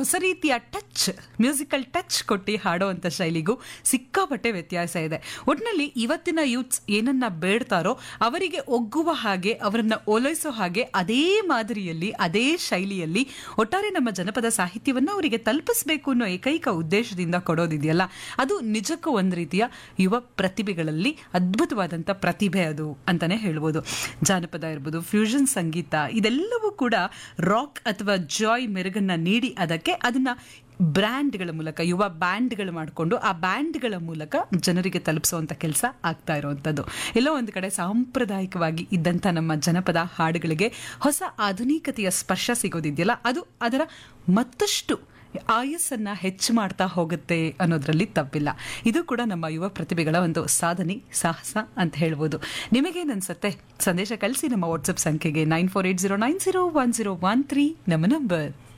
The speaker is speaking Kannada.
ಹೊಸ ರೀತಿಯ ಟಚ್ ಮ್ಯೂಸಿಕಲ್ ಟಚ್ ಕೊಟ್ಟು ಹಾಡುವಂಥ ಶೈಲಿಗೂ ಸಿಕ್ಕಾಪಟ್ಟೆ ವ್ಯತ್ಯಾಸ ಇದೆ ಒಟ್ಟಿನಲ್ಲಿ ಇವತ್ತಿನ ಯೂತ್ಸ್ ಏನನ್ನ ಬೇಡ್ತಾರೋ ಅವರಿಗೆ ಒಗ್ಗುವ ಹಾಗೆ ಅವರನ್ನ ಓಲೈಸೋ ಹಾಗೆ ಅದೇ ಮಾದರಿಯಲ್ಲಿ ಅದೇ ಶೈಲಿಯಲ್ಲಿ ಒಟ್ಟಾರೆ ನಮ್ಮ ಜನಪದ ಸಾಹಿತ್ಯವನ್ನು ಅವರಿಗೆ ತಲುಪಿಸಬೇಕು ಅನ್ನೋ ಏಕೈಕ ಉದ್ದೇಶದಿಂದ ಕೊಡೋದಿದೆಯಲ್ಲ ಅದು ನಿಜಕ್ಕೂ ಒಂದು ರೀತಿಯ ಯುವ ಪ್ರತಿಭೆಗಳಲ್ಲಿ ಅದ್ಭುತವಾದಂಥ ಪ್ರತಿಭೆ ಅದು ಅಂತಾನೆ ಹೇಳ್ಬೋದು ಜಾನಪದ ಇರ್ಬೋದು ಫ್ಯೂಷನ್ ಸಂಗೀತ ಇದೆಲ್ಲವೂ ಕೂಡ ರಾಕ್ ಅಥವಾ ಜಾಯ್ ಮೆರುಗನ್ನ ನೀಡಿ ಅದಕ್ಕೆ ಅದನ್ನ ಬ್ರ್ಯಾಂಡ್ಗಳ ಮೂಲಕ ಯುವ ಬ್ಯಾಂಡ್ಗಳು ಮಾಡಿಕೊಂಡು ಆ ಬ್ಯಾಂಡ್ಗಳ ಮೂಲಕ ಜನರಿಗೆ ತಲುಪಿಸುವಂಥ ಕೆಲಸ ಆಗ್ತಾ ಇರುವಂಥದ್ದು ಎಲ್ಲೋ ಒಂದು ಕಡೆ ಸಾಂಪ್ರದಾಯಿಕವಾಗಿ ಇದ್ದಂಥ ನಮ್ಮ ಜನಪದ ಹಾಡುಗಳಿಗೆ ಹೊಸ ಆಧುನಿಕತೆಯ ಸ್ಪರ್ಶ ಸಿಗೋದಿದೆಯಲ್ಲ ಅದು ಅದರ ಮತ್ತಷ್ಟು ಆಯಸ್ಸನ್ನ ಹೆಚ್ಚು ಮಾಡ್ತಾ ಹೋಗುತ್ತೆ ಅನ್ನೋದ್ರಲ್ಲಿ ತಪ್ಪಿಲ್ಲ ಇದು ಕೂಡ ನಮ್ಮ ಯುವ ಪ್ರತಿಭೆಗಳ ಒಂದು ಸಾಧನೆ ಸಾಹಸ ಅಂತ ಹೇಳ್ಬೋದು ನಿಮಗೇನನ್ಸುತ್ತೆ ಸಂದೇಶ ಕಳಿಸಿ ನಮ್ಮ ವಾಟ್ಸಪ್ ಸಂಖ್ಯೆಗೆ nine four eight zero nine zero one zero one three ನಮ್ಮ ನಂಬರ್